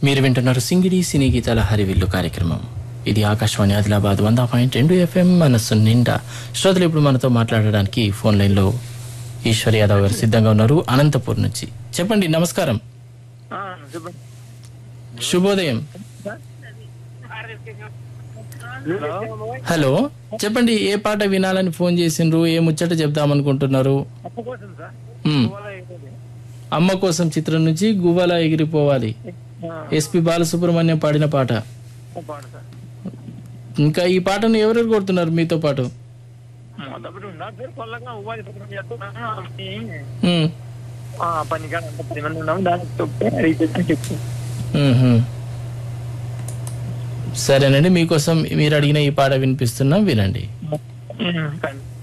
మీరు వింటున్నారు సింగిడి సినీ గీతాల హరివిల్లు కార్యక్రమం ఇది ఆకాశవాణి ఆదిలాబాద్ వంద పాయింట్ రెండు ఎఫ్ఎం మనస్సు నిండా శ్రోతలు ఇప్పుడు మనతో మాట్లాడడానికి ఫోన్ లైన్లో ఈశ్వర్ యాదవ్ గారు సిద్ధంగా ఉన్నారు అనంతపూర్ నుంచి చెప్పండి నమస్కారం ఆ, చెప్పండి శుభోదయం హలో హలో చెప్పండి ఏ పాట వినాలని ఫోన్ చేసిండ్రు ఏ ముచ్చట చెప్దామనుకుంటున్నారు అప్పు కోసం సార్ మ్, ఇవాళ ఏంటది? అమ్మ కోసం చిత్రం నుంచి గువ్వల ఎగిరిపోవాలి ఆ, ఎస్పి బాలసుబ్రహ్మణ్యం పాడిన పాట ఒక పాట సార్ ఇంకా ఈ పాటను ఎవరెవరు కొడుతున్నారు మీతో పాటు మొదటి నా పేరు కొల్లగా ఉపాధి పథకం చేస్తున్నాను అని, మ్, ఆ పని కాడ అంత పది మంది ఉన్నాము దానికి చెప్తే రీచెక్ చెప్తాను మ్హూ. సరేనండి మీకోసం మీరు అడిగిన ఈ పాట వినిపిస్తున్నాం వినండి కానీ